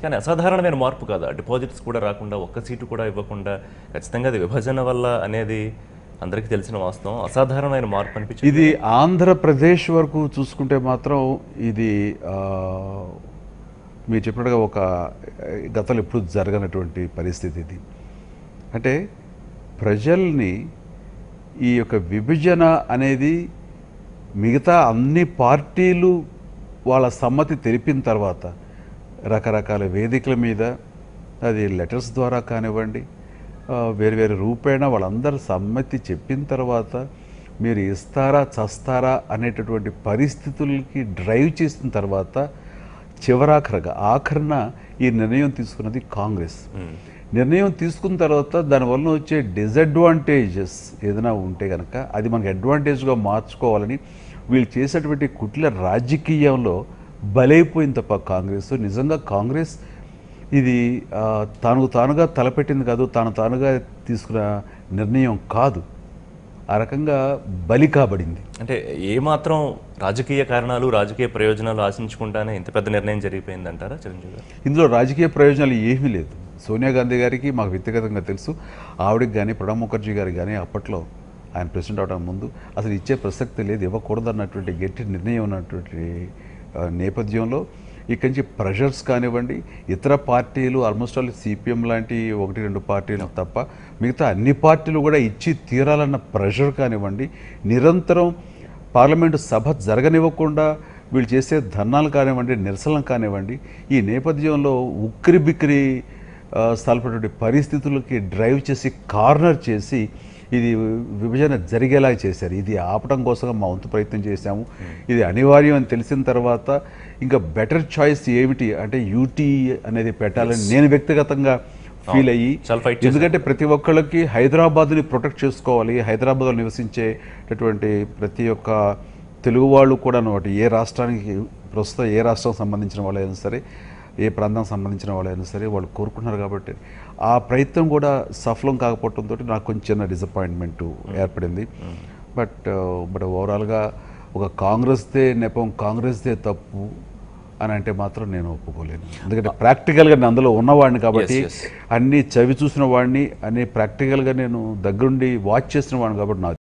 కానీ అసాధారణమైన మార్పు కాదా డిపాజిట్స్ కూడా రాకుండా ఒక్క సీటు కూడా ఇవ్వకుండా ఖచ్చితంగా అది విభజన వల్ల అనేది అందరికీ తెలిసిన వాస్తవం అసాధారణమైన మార్పు అనిపించింది ఇది ఆంధ్రప్రదేశ్ వరకు చూసుకుంటే మాత్రం ఇది ఆ, మీరు చెప్పినట్టుగా ఒక ఆ, గతంలో ఎప్పుడు జరగనటువంటి పరిస్థితి ఇది అంటే ప్రజల్ని ఈ యొక్క విభజన అనేది మిగతా అన్ని పార్టీలు వాళ్ళ సమ్మతి తెలిపిన తర్వాత రకరకాల వేదికల మీద అది లెటర్స్ ద్వారా కానివ్వండి ఆ, వేరు వేరు రూపేణ వాళ్ళందరూ సమ్మతి చెప్పిన తర్వాత మీరు ఇస్తారా చస్తారా అనేటటువంటి పరిస్థితులకి డ్రైవ్ చేసిన తర్వాత చివరాఖరగా ఆఖరణ ఈ నిర్ణయం తీసుకున్నది కాంగ్రెస్ నిర్ణయం తీసుకున్న తర్వాత దానివల్ల వచ్చే డిసడ్వాంటేజెస్ ఏదైనా ఉంటే కనుక అది మనకి అడ్వాంటేజ్గా మార్చుకోవాలని వీళ్ళు చేసేటువంటి కుట్ల రాజకీయంలో బలైపోయింది తప్ప కాంగ్రెస్ నిజంగా కాంగ్రెస్ ఇది ఆ, తాను తానుగా తలపెట్టింది కాదు తాను తానుగా తీసుకున్న నిర్ణయం కాదు ఆ రకంగా బలి కాబడింది అంటే ఏ మాత్రం రాజకీయ కారణాలు రాజకీయ ప్రయోజనాలు ఆశించుకుంటానే ఇంత పెద్ద నిర్ణయం జరిగిపోయింది అంటారా చిరంజీవి గారు ఇందులో రాజకీయ ప్రయోజనాలు ఏమీ లేదు సోనియా గాంధీ గారికి మాకు వ్యక్తిగతంగా తెలుసు ఆవిడకి కానీ ప్రణబ్ ముఖర్జీ గారికి కానీ అప్పట్లో ఆయన ప్రెసిడెంట్ అవడం ముందు అసలు ఇచ్చే ప్రసక్తి లేదు ఇవ్వకూడదన్నటువంటి గట్టి నిర్ణయం ఉన్నటువంటి ఆ, నేపథ్యంలో ఇక్కడి నుంచి ప్రెషర్స్ కానివ్వండి ఇతర పార్టీలు ఆల్మోస్ట్ ఆల్ సిపిఎం లాంటి ఒకటి రెండు పార్టీలు తప్ప మిగతా అన్ని పార్టీలు కూడా ఇచ్చి తీరాలన్న ప్రెషర్ కానివ్వండి నిరంతరం పార్లమెంటు సభ జరగనివ్వకుండా వీళ్ళు చేసే ధర్నాలు కానివ్వండి నిరసనలు కానివ్వండి ఈ నేపథ్యంలో ఉక్కిరి బిక్కిరి ఆ, స్థలపటువంటి పరిస్థితులకి డ్రైవ్ చేసి కార్నర్ చేసి ఇది విభజన జరిగేలా చేశారు ఇది ఆపటం కోసం మా వంతు ప్రయత్నం చేశాము ఇది అనివార్యం అని తెలిసిన తర్వాత ఇంకా బెటర్ చాయిస్ ఏమిటి అంటే యూటీ అనేది పెట్టాలని నేను వ్యక్తిగతంగా ఫీల్ అయ్యి చాలా fight ఎందుకంటే ప్రతి ఒక్కళ్ళకి హైదరాబాద్ని ప్రొటెక్ట్ చేసుకోవాలి హైదరాబాద్లో నివసించేటటువంటి ప్రతి ఒక్క తెలుగు వాళ్ళు కూడా అన్నమాట ఏ రాష్ట్రానికి ప్రస్తుతం ఏ రాష్ట్రం సంబంధించిన వాళ్ళైనా సరే ఏ ప్రాంతానికి సంబంధించిన వాళ్ళైనా సరే వాళ్ళు కోరుకుంటున్నారు కాబట్టి ఆ ప్రయత్నం కూడా సఫలం కాకపోవడంతో నాకు కొంచెం చిన్న డిసప్పాయింట్మెంట్ ఏర్పడింది బట్ బట్ ఓవరాల్గా ఒక కాంగ్రెస్దే నెపం కాంగ్రెస్దే తప్పు అని అంటే మాత్రం నేను ఒప్పుకోలేను ఎందుకంటే ప్రాక్టికల్గా నేను అందులో ఉన్నవాడిని కాబట్టి yes. అన్ని చవి చూసిన వాడిని అన్ని ప్రాక్టికల్గా నేను దగ్గరుండి వాచ్ చేసిన వాడిని కాబట్టి నాకు